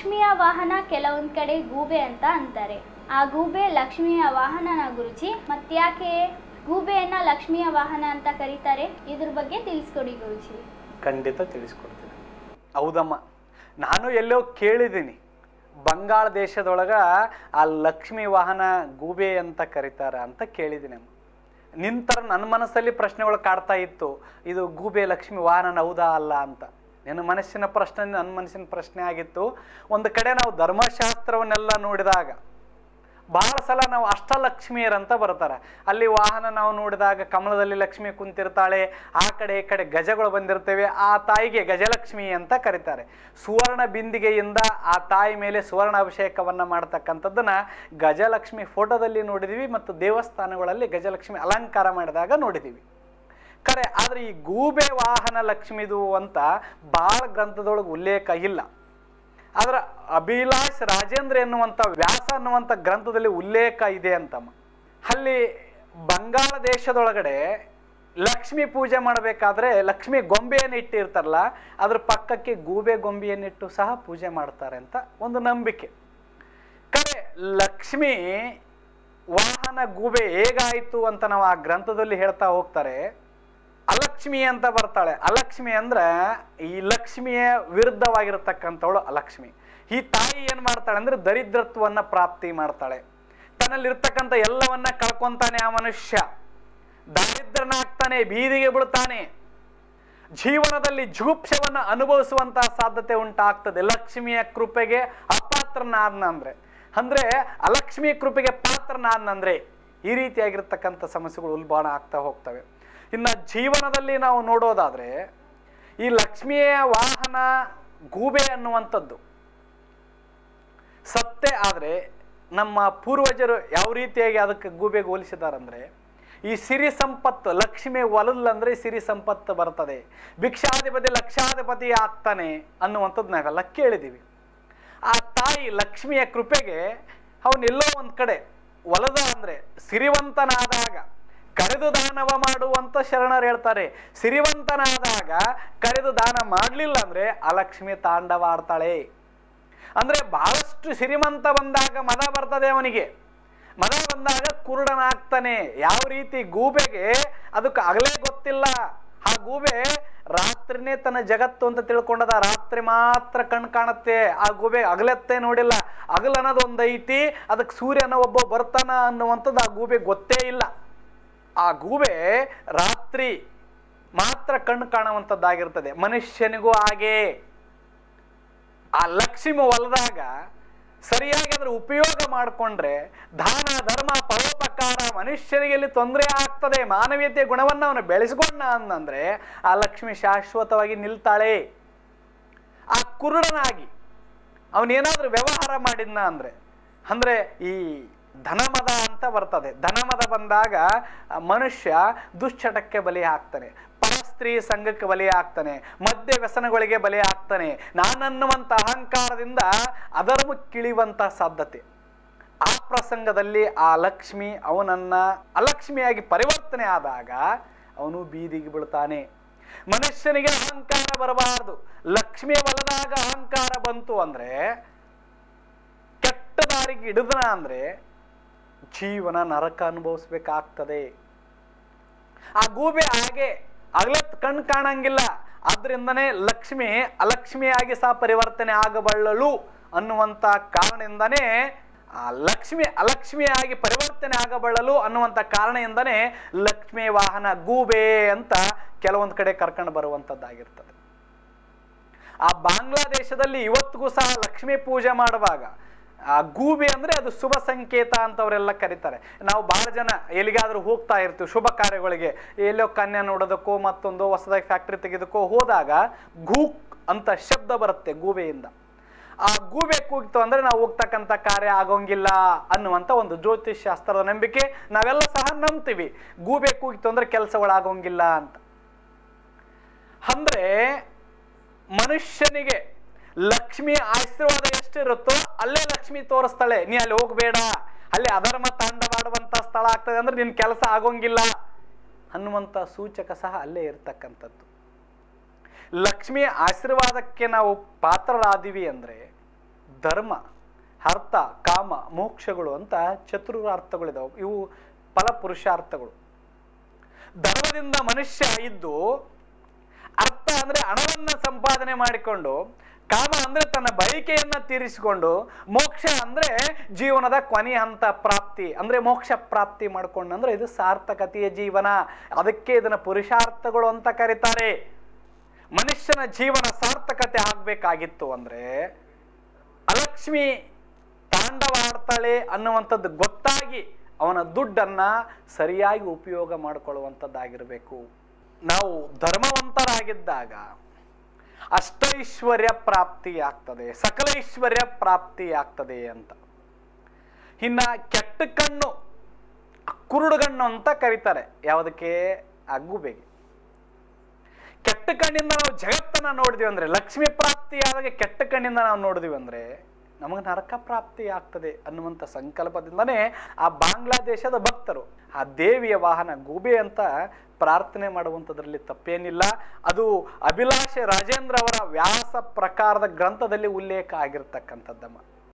ಲಕ್ಷ್ಮಿಯ ವಾಹನ ಕೆಲವೊಂದ್ ಕಡೆ ಗೂಬೆ ಅಂತ ಅಂತಾರೆ ಆ ಗೂಬೆ ಲಕ್ಷ್ಮಿಯ ವಾಹನನ ಗುರುಜಿ ಮತ್ತ್ಯಾಕೆ ಗೂಬೆಯನ್ನ ಲಕ್ಷ್ಮಿಯ ವಾಹನ ಅಂತ ಕರೀತಾರೆ ಇದ್ರ ಬಗ್ಗೆ ತಿಳಿಸ್ಕೊಡಿ ಗುರುಜಿ ಖಂಡಿತ ತಿಳಿಸ್ಕೊಡ್ತೀನಿ ಹೌದಮ್ಮ ನಾನು ಎಲ್ಲೋ ಕೇಳಿದ್ದೀನಿ ಬಂಗಾಳ ದೇಶದೊಳಗ ಆ ಲಕ್ಷ್ಮಿ ವಾಹನ ಗೂಬೆ ಅಂತ ಕರೀತಾರ ಅಂತ ಕೇಳಿದ್ದೀನಿ ಅಮ್ಮ ನಿಂತರ ನನ್ನ ಮನಸ್ಸಲ್ಲಿ ಪ್ರಶ್ನೆಗಳು ಕಾಡ್ತಾ ಇತ್ತು ಇದು ಗೂಬೆ ಲಕ್ಷ್ಮಿ ವಾಹನ ಹೌದಾ ಅಲ್ಲ ಅಂತ ನಿನ್ನ ಮನಸ್ಸಿನ ಪ್ರಶ್ನೆ ನನ್ನ ಮನಸ್ಸಿನ ಪ್ರಶ್ನೆ ಆಗಿತ್ತು ಒಂದು ಕಡೆ ನಾವು ಧರ್ಮಶಾಸ್ತ್ರವನ್ನೆಲ್ಲ ನೋಡಿದಾಗ ಬಹಳ ಸಲ ನಾವು ಅಷ್ಟಲಕ್ಷ್ಮಿಯರಂತ ಬರ್ತಾರೆ ಅಲ್ಲಿ ವಾಹನ ನಾವು ನೋಡಿದಾಗ ಕಮಲದಲ್ಲಿ ಲಕ್ಷ್ಮಿ ಕುಂತಿರ್ತಾಳೆ ಆ ಕಡೆ ಈ ಕಡೆ ಗಜಗಳು ಬಂದಿರ್ತೇವೆ ಆ ತಾಯಿಗೆ ಗಜಲಕ್ಷ್ಮಿ ಅಂತ ಕರೀತಾರೆ ಸುವರ್ಣ ಬಿಂದಿಗೆಯಿಂದ ಆ ತಾಯಿ ಮೇಲೆ ಸುವರ್ಣ ಅಭಿಷೇಕವನ್ನ ಮಾಡ್ತಕ್ಕಂಥದ್ದನ್ನ ಗಜಲಕ್ಷ್ಮಿ ಫೋಟೋದಲ್ಲಿ ನೋಡಿದೀವಿ ಮತ್ತು ದೇವಸ್ಥಾನಗಳಲ್ಲಿ ಗಜಲಕ್ಷ್ಮಿ ಅಲಂಕಾರ ಮಾಡಿದಾಗ ನೋಡಿದೀವಿ ಖರೆ ಆದ್ರೆ ಈ ಗೂಬೆ ವಾಹನ ಲಕ್ಷ್ಮಿದು ಅಂತ ಬಾಳ ಗ್ರಂಥದೊಳಗೆ ಉಲ್ಲೇಖ ಇಲ್ಲ ಆದ್ರ ಅಭಿಲಾಷ್ ರಾಜೇಂದ್ರ ಎನ್ನುವಂಥ ವ್ಯಾಸ ಅನ್ನುವಂಥ ಗ್ರಂಥದಲ್ಲಿ ಉಲ್ಲೇಖ ಇದೆ ಅಂತಮ್ಮ ಅಲ್ಲಿ ಬಂಗಾಳ ದೇಶದೊಳಗಡೆ ಲಕ್ಷ್ಮಿ ಪೂಜೆ ಮಾಡಬೇಕಾದ್ರೆ ಲಕ್ಷ್ಮಿ ಗೊಂಬೆಯನ್ನು ಇಟ್ಟಿರ್ತಾರಲ್ಲ ಅದ್ರ ಪಕ್ಕಕ್ಕೆ ಗೂಬೆ ಗೊಂಬೆಯನ್ನಿಟ್ಟು ಸಹ ಪೂಜೆ ಮಾಡ್ತಾರೆ ಅಂತ ಒಂದು ನಂಬಿಕೆ ಕರೆ ಲಕ್ಷ್ಮಿ ವಾಹನ ಗೂಬೆ ಹೇಗಾಯಿತು ಅಂತ ನಾವು ಆ ಗ್ರಂಥದಲ್ಲಿ ಹೇಳ್ತಾ ಹೋಗ್ತಾರೆ ಅಲಕ್ಷ್ಮಿ ಅಂತ ಬರ್ತಾಳೆ ಅಲಕ್ಷ್ಮಿ ಅಂದ್ರೆ ಈ ಲಕ್ಷ್ಮಿಯ ವಿರುದ್ಧವಾಗಿರತಕ್ಕಂಥವಳು ಅಲಕ್ಷ್ಮಿ ಈ ತಾಯಿ ಏನ್ ಮಾಡ್ತಾಳೆ ಅಂದ್ರೆ ದರಿದ್ರತ್ವವನ್ನ ಪ್ರಾಪ್ತಿ ಮಾಡ್ತಾಳೆ ತನ್ನಲ್ಲಿರ್ತಕ್ಕಂಥ ಎಲ್ಲವನ್ನ ಕಳ್ಕೊಂತಾನೆ ಆ ಮನುಷ್ಯ ದಾರಿದ್ರನಾಗ್ತಾನೆ ಬೀದಿಗೆ ಬೀಳ್ತಾನೆ ಜೀವನದಲ್ಲಿ ಜುಗುಪ್ಸವನ್ನ ಅನುಭವಿಸುವಂತಹ ಸಾಧ್ಯತೆ ಉಂಟಾಗ್ತದೆ ಲಕ್ಷ್ಮಿಯ ಕೃಪೆಗೆ ಅಪಾತ್ರನಾದ್ನ ಅಂದ್ರೆ ಅಂದ್ರೆ ಅಲಕ್ಷ್ಮಿಯ ಕೃಪೆಗೆ ಪಾತ್ರನಾದ್ನಂದ್ರೆ ಈ ರೀತಿಯಾಗಿರ್ತಕ್ಕಂಥ ಸಮಸ್ಯೆಗಳು ಉಲ್ಬಣ ಆಗ್ತಾ ಹೋಗ್ತವೆ ಇನ್ನ ಜೀವನದಲ್ಲಿ ನಾವು ನೋಡೋದಾದ್ರೆ ಈ ಲಕ್ಷ್ಮಿಯ ವಾಹನ ಗೂಬೆ ಅನ್ನುವಂಥದ್ದು ಸತ್ಯ ಆದ್ರೆ ನಮ್ಮ ಪೂರ್ವಜರು ಯಾವ ರೀತಿಯಾಗಿ ಅದಕ್ಕೆ ಗೂಬೆಗೆ ಹೋಲಿಸಿದಾರಂದ್ರೆ ಈ ಸಿರಿ ಸಂಪತ್ತು ಲಕ್ಷ್ಮಿ ಒಲಲ್ಲಂದ್ರೆ ಸಿರಿ ಸಂಪತ್ತು ಬರ್ತದೆ ಭಿಕ್ಷಾಧಿಪತಿ ಲಕ್ಷಾಧಿಪತಿ ಆಗ್ತಾನೆ ಅನ್ನುವಂಥದ್ದು ನಾವೆಲ್ಲ ಕೇಳಿದೀವಿ ಆ ತಾಯಿ ಲಕ್ಷ್ಮಿಯ ಕೃಪೆಗೆ ಅವನೆಲ್ಲೋ ಒಂದ್ ಕಡೆ ಒಲದ ಅಂದ್ರೆ ಸಿರಿವಂತನಾದಾಗ ಕರೆದು ದಾನವ ಮಾಡುವಂತ ಶರಣರು ಹೇಳ್ತಾರೆ ಸಿರಿವಂತನಾದಾಗ ಕರೆದು ದಾನ ಮಾಡ್ಲಿಲ್ಲ ಅಂದ್ರೆ ಅಲಕ್ಷ್ಮಿ ತಾಂಡವ ಆಡ್ತಾಳೆ ಅಂದ್ರೆ ಬಹಳಷ್ಟು ಸಿರಿಮಂತ ಬಂದಾಗ ಮದ ಬರ್ತದೆ ಅವನಿಗೆ ಮದ ಬಂದಾಗ ಕುರುಡನಾಗ್ತಾನೆ ಯಾವ ರೀತಿ ಗೂಬೆಗೆ ಅದಕ್ಕೆ ಅಗಲೇ ಗೊತ್ತಿಲ್ಲ ಆ ಗೂಬೆ ರಾತ್ರಿನೇ ತನ್ನ ಜಗತ್ತು ಅಂತ ತಿಳ್ಕೊಂಡದ ರಾತ್ರಿ ಮಾತ್ರ ಕಣ್ ಕಾಣುತ್ತೆ ಆ ಗೂಬೆ ಅಗಲತ್ತೆ ನೋಡಿಲ್ಲ ಅಗಲ್ ಅನ್ನೋದು ಒಂದ್ ಐತಿ ಅದಕ್ಕೆ ಸೂರ್ಯನ ಒಬ್ಬ ಬರ್ತಾನ ಅನ್ನುವಂಥದ್ದು ಆ ಗೂಬೆ ಗೊತ್ತೇ ಇಲ್ಲ ಆ ಗೂಬೆ ರಾತ್ರಿ ಮಾತ್ರ ಕಣ್ಣು ಕಾಣುವಂಥದ್ದಾಗಿರ್ತದೆ ಮನುಷ್ಯನಿಗೂ ಹಾಗೆ ಆ ಲಕ್ಷ್ಮಿ ಹೊಲದಾಗ ಸರಿಯಾಗಿ ಅದರ ಉಪಯೋಗ ಮಾಡಿಕೊಂಡ್ರೆ ದಾನ ಧರ್ಮ ಪರೋಪಕಾರ ಮನುಷ್ಯರಿಗೆ ಇಲ್ಲಿ ತೊಂದರೆ ಆಗ್ತದೆ ಮಾನವೀಯತೆಯ ಗುಣವನ್ನು ಅವನು ಬೆಳೆಸ್ಕೊಂಡ ಅನ್ನಂದ್ರೆ ಆ ಲಕ್ಷ್ಮಿ ಶಾಶ್ವತವಾಗಿ ನಿಲ್ತಾಳೆ ಆ ಕುರುಡನಾಗಿ ಅವನೇನಾದ್ರೂ ವ್ಯವಹಾರ ಮಾಡಿದ್ನ ಅಂದ್ರೆ ಅಂದ್ರೆ ಈ ಧನಮದ ಅಂತ ಬರ್ತದೆ ಧನಮದ ಬಂದಾಗ ಆ ಮನುಷ್ಯ ದುಶ್ಚಟಕ್ಕೆ ಬಲಿ ಆಗ್ತಾನೆ ಪರಸ್ತ್ರೀ ಸಂಘಕ್ಕೆ ಬಲಿ ಆಗ್ತಾನೆ ಮದ್ಯ ವ್ಯಸನಗಳಿಗೆ ಬಲಿ ಆಗ್ತಾನೆ ನಾನನ್ನುವಂತ ಅಹಂಕಾರದಿಂದ ಅಧರ್ಮಕ್ಕಿಳಿಯುವಂತ ಸಾಧ್ಯತೆ ಆ ಪ್ರಸಂಗದಲ್ಲಿ ಆ ಲಕ್ಷ್ಮಿ ಅವನನ್ನ ಅಲಕ್ಷ್ಮಿಯಾಗಿ ಪರಿವರ್ತನೆ ಆದಾಗ ಅವನು ಬೀದಿಗೆ ಬೀಳ್ತಾನೆ ಮನುಷ್ಯನಿಗೆ ಅಹಂಕಾರ ಬರಬಾರದು ಲಕ್ಷ್ಮಿಯ ಒಲದಾಗ ಅಹಂಕಾರ ಬಂತು ಅಂದ್ರೆ ಕೆಟ್ಟ ದಾರಿಗೆ ಹಿಡಿದನ ಅಂದ್ರೆ ಜೀವನ ನರಕ ಅನುಭವಿಸ್ಬೇಕಾಗ್ತದೆ ಆ ಗೂಬೆ ಹಾಗೆ ಅಗಲತ್ ಕಣ್ ಕಾಣಂಗಿಲ್ಲ ಆದ್ರಿಂದನೇ ಲಕ್ಷ್ಮಿ ಅಲಕ್ಷ್ಮಿಯಾಗಿ ಸಹ ಪರಿವರ್ತನೆ ಆಗಬಲ್ಲಳು ಅನ್ನುವಂತ ಕಾರಣದಿಂದನೇ ಆ ಲಕ್ಷ್ಮಿ ಅಲಕ್ಷ್ಮಿಯಾಗಿ ಪರಿವರ್ತನೆ ಆಗಬಲ್ಲಲು ಅನ್ನುವಂತ ಕಾರಣದಿಂದನೇ ಲಕ್ಷ್ಮಿ ವಾಹನ ಗೂಬೆ ಅಂತ ಕೆಲವೊಂದು ಕಡೆ ಕರ್ಕೊಂಡು ಬರುವಂತದ್ದಾಗಿರ್ತದೆ ಆ ಬಾಂಗ್ಲಾದೇಶದಲ್ಲಿ ಇವತ್ತಿಗೂ ಸಹ ಲಕ್ಷ್ಮೀ ಪೂಜೆ ಮಾಡುವಾಗ ಆ ಗೂಬೆ ಅಂದ್ರೆ ಅದು ಶುಭ ಸಂಕೇತ ಅಂತವರೆಲ್ಲ ಕರೀತಾರೆ ನಾವು ಬಹಳ ಜನ ಎಲ್ಲಿಗಾದ್ರೂ ಹೋಗ್ತಾ ಇರ್ತೀವಿ ಶುಭ ಕಾರ್ಯಗಳಿಗೆ ಎಲ್ಲೋ ಕನ್ಯಾ ನೋಡೋದಕ್ಕೋ ಮತ್ತೊಂದು ಹೊಸದಾಗಿ ಫ್ಯಾಕ್ಟ್ರಿ ತೆಗೆದಕ್ಕೋ ಹೋದಾಗ ಗೂಕ್ ಅಂತ ಶಬ್ದ ಬರುತ್ತೆ ಗೂಬೆಯಿಂದ ಆ ಗೂಬೆ ಕೂಗಿತು ಅಂದ್ರೆ ನಾವು ಹೋಗ್ತಕ್ಕಂಥ ಕಾರ್ಯ ಆಗೋಂಗಿಲ್ಲ ಅನ್ನುವಂತ ಒಂದು ಜ್ಯೋತಿಷ್ ಶಾಸ್ತ್ರದ ನಂಬಿಕೆ ನಾವೆಲ್ಲ ಸಹ ನಂಬ್ತೀವಿ ಗೂಬೆ ಕೂಗಿತು ಅಂದ್ರೆ ಕೆಲಸಗಳಾಗೋಂಗಿಲ್ಲ ಅಂತ ಅಂದ್ರೆ ಮನುಷ್ಯನಿಗೆ ಲಕ್ಷ್ಮಿ ಆಶೀರ್ವಾದ ಎಷ್ಟಿರುತ್ತೋ ಅಲ್ಲೇ ಲಕ್ಷ್ಮಿ ತೋರಿಸ್ತಾಳೆ ನೀ ಅಲ್ಲಿ ಹೋಗ್ಬೇಡ ಅಲ್ಲಿ ಅಧರ್ಮ ತಾಂಡವಾಡುವಂತ ಸ್ಥಳ ಆಗ್ತದೆ ಅಂದ್ರೆ ನಿನ್ ಕೆಲಸ ಆಗೋಂಗಿಲ್ಲ ಅನ್ನುವಂತ ಸೂಚಕ ಸಹ ಅಲ್ಲೇ ಇರ್ತಕ್ಕಂಥದ್ದು ಲಕ್ಷ್ಮಿ ಆಶೀರ್ವಾದಕ್ಕೆ ನಾವು ಪಾತ್ರರಾದಿವಿ ಅಂದ್ರೆ ಧರ್ಮ ಅರ್ಥ ಕಾಮ ಮೋಕ್ಷಗಳು ಅಂತ ಚತುರ ಅರ್ಥಗಳಿದಾವೆ ಇವು ಫಲಪುರುಷಾರ್ಥಗಳು ಧರ್ಮದಿಂದ ಮನುಷ್ಯ ಇದ್ದು ಅರ್ಥ ಅಂದ್ರೆ ಹಣವನ್ನ ಸಂಪಾದನೆ ಮಾಡಿಕೊಂಡು ಕಾಮ ಅಂದ್ರೆ ತನ್ನ ಬಯಕೆಯನ್ನ ತೀರಿಸಿಕೊಂಡು ಮೋಕ್ಷ ಅಂದ್ರೆ ಜೀವನದ ಕೊನೆಯ ಹಂತ ಪ್ರಾಪ್ತಿ ಅಂದ್ರೆ ಮೋಕ್ಷ ಪ್ರಾಪ್ತಿ ಮಾಡ್ಕೊಂಡು ಅಂದ್ರೆ ಇದು ಸಾರ್ಥಕತೆಯ ಜೀವನ ಅದಕ್ಕೆ ಇದನ್ನ ಪುರುಷಾರ್ಥಗಳು ಅಂತ ಕರೀತಾರೆ ಮನುಷ್ಯನ ಜೀವನ ಸಾರ್ಥಕತೆ ಆಗ್ಬೇಕಾಗಿತ್ತು ಅಂದ್ರೆ ಅಲಕ್ಷ್ಮಿ ತಾಂಡವಾಡ್ತಾಳೆ ಅನ್ನುವಂಥದ್ದು ಗೊತ್ತಾಗಿ ಅವನ ದುಡ್ಡನ್ನ ಸರಿಯಾಗಿ ಉಪಯೋಗ ಮಾಡಿಕೊಳ್ಳುವಂಥದ್ದಾಗಿರಬೇಕು ನಾವು ಧರ್ಮವಂತರಾಗಿದ್ದಾಗ ಅಷ್ಟೈಶ್ವರ್ಯ ಪ್ರಾಪ್ತಿ ಆಗ್ತದೆ ಸಕಲ ಐಶ್ವರ್ಯ ಪ್ರಾಪ್ತಿ ಆಗ್ತದೆ ಅಂತ ಇನ್ನ ಕೆಟ್ಟ ಕಣ್ಣು ಕುರುಡುಗಣ್ಣು ಅಂತ ಕರೀತಾರೆ ಯಾವುದಕ್ಕೆ ಅಗ್ಗುಬೆಗೆ ಕೆಟ್ಟ ಕಣ್ಣಿಂದ ನಾವು ಜಗತ್ತನ್ನ ನೋಡಿದ್ವಿ ಅಂದ್ರೆ ಲಕ್ಷ್ಮಿ ಪ್ರಾಪ್ತಿ ಆದಾಗ ಕೆಟ್ಟ ಕಣ್ಣಿಂದ ನಾವು ನೋಡಿದ್ವಿ ಅಂದ್ರೆ ನಮಗೆ ನರಕ ಪ್ರಾಪ್ತಿ ಆಗ್ತದೆ ಅನ್ನುವಂಥ ಸಂಕಲ್ಪದಿಂದನೇ ಆ ಬಾಂಗ್ಲಾದೇಶದ ಭಕ್ತರು ಆ ದೇವಿಯ ವಾಹನ ಗೂಬೆ ಅಂತ ಪ್ರಾರ್ಥನೆ ಮಾಡುವಂಥದ್ರಲ್ಲಿ ತಪ್ಪೇನಿಲ್ಲ ಅದು ಅಭಿಲಾಷೆ ರಾಜೇಂದ್ರ ಅವರ ವ್ಯಾಸ ಪ್ರಕಾರದ ಗ್ರಂಥದಲ್ಲಿ ಉಲ್ಲೇಖ ಆಗಿರ್ತಕ್ಕಂಥದ್ದಮ್ಮ